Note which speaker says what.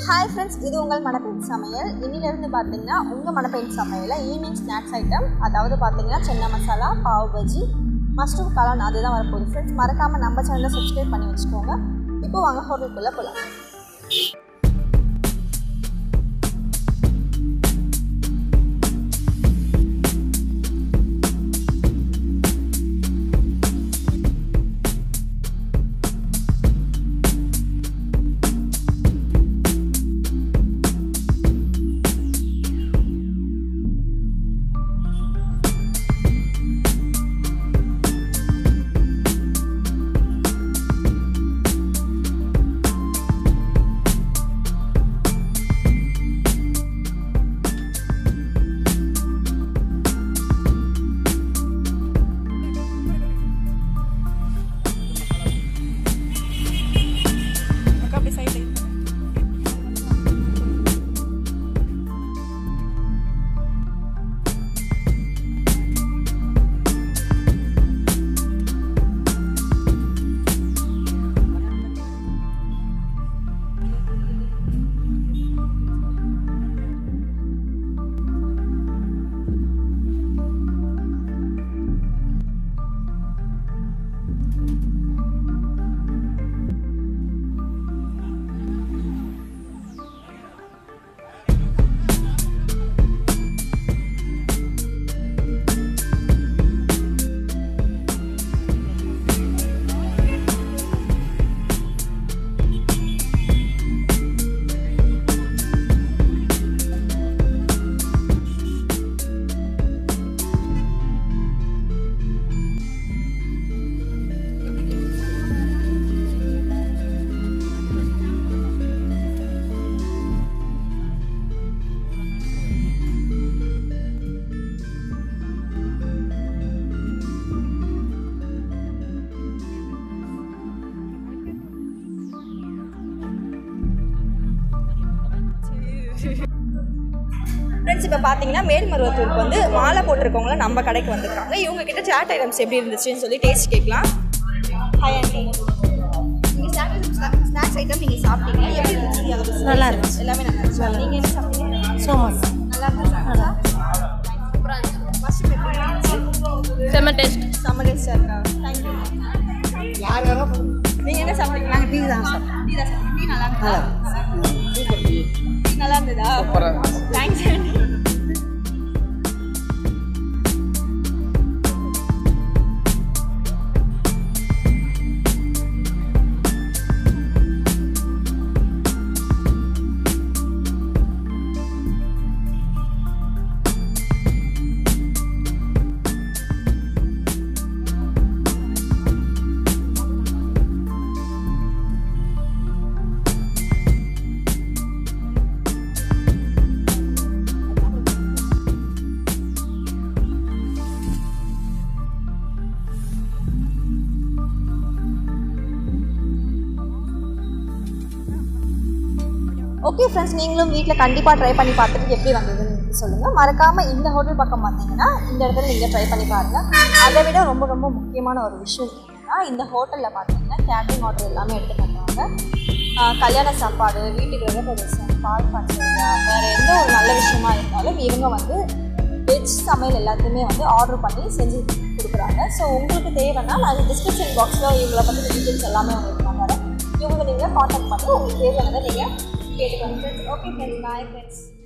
Speaker 1: Hi friends இது உங்கள் மணப்பெண் சமையல் இன்னிலிருந்து பார்த்தீங்கன்னா உங்கள் மணப்பெண் சமையலில் ஈவினிங் ஸ்நாக்ஸ் ஐட்டம் அதாவது பார்த்தீங்கன்னா சென்னா மசாலா பாவ் பஜ்ஜி மஷ்ரூம் காளான் அதுதான் வரப்போகுது ஃப்ரெண்ட்ஸ் மறக்காமல் நம்ம சேனலை சப்ஸ்கிரைப் பண்ணி வச்சுக்கோங்க இப்போ வாங்க ஹோட்டலுக்குள்ளே போகலாம் ஃப்ரெண்ட்ஸ் இப்போ பார்த்தீங்கன்னா மேல்மருவத்தூருக்கு வந்து மாலை போட்டிருக்கவங்கள நம்ம கடைக்கு வந்திருக்காங்க இவங்க கிட்ட சாட் ஐட்டம்ஸ் எப்படி இருந்துச்சுன்னு சொல்லி டேஸ்ட் கேட்கலாம் ஹாய் ஆண்டி நீங்கள் ஸ்நாக்ஸ் ஐட்டம் நீங்கள் சாப்பிட்டீங்க எப்படி இருந்துச்சு அதோட
Speaker 2: நல்லா இருந்துச்சு.
Speaker 1: எல்லாமே நல்லா இருந்துச்சு நீங்கள் என்ன சாப்பிட்டீங்க
Speaker 2: சோமஸ்
Speaker 1: நல்லா இருந்துச்சா சூப்பராக இருந்துச்சு ஃபஸ்ட்டு எப்படி இருந்துச்சு
Speaker 2: செம்ம டேஸ்ட்
Speaker 1: செம்ம டேஸ்ட்டாக இருக்கா தேங்க்யூ நீங்கள் என்ன சாப்பிட்டீங்க நாங்கள் டீ தான் சாப்பிட்டோம் டீ தான் சாப்பிட்டோம் டீ நல்லா இருந்ததா டீ நல்லா இருந்ததா தேங்க்ஸ் ஆண்டி ஓகே ஃப்ரெண்ட்ஸ் நீங்களும் வீட்டில் கண்டிப்பாக ட்ரை பண்ணி பார்த்துட்டு எப்படி வந்ததுன்னு சொல்லுங்கள் மறக்காமல் இந்த ஹோட்டல் பக்கம் வந்தீங்கன்னா இந்த இடத்துல நீங்கள் ட்ரை பண்ணி பாருங்கள் அதை விட ரொம்ப ரொம்ப முக்கியமான ஒரு விஷயம் என்னன்னா இந்த ஹோட்டலில் பார்த்தீங்கன்னா கேட்ரிங் ஆர்டர் எல்லாமே எடுத்து பண்ணுறாங்க ஆஹ் கல்யாண சாப்பாடு வீட்டுக்கு ரொம்ப பிரதேசம் பால் பஞ்சரியா வேறு எந்த ஒரு நல்ல விஷயமா இருந்தாலும் இவங்க வந்து வெஜ் சமையல் எல்லாத்தையுமே வந்து ஆர்டர் பண்ணி செஞ்சு கொடுக்குறாங்க ஸோ உங்களுக்கு தேவைன்னா நான் டிஸ்கிரிப்ஷன் பாக்ஸில் இவங்களை பற்றி டீட்டெயில்ஸ் எல்லாமே உங்களுக்கு நான் தரேன் இவங்க நீங்கள் காண்டாக்ட் பண்ணி உங்களுக்கு தேவையானதை நீங்கள் கேட்டுக்கோங்க friends okay friends bye friends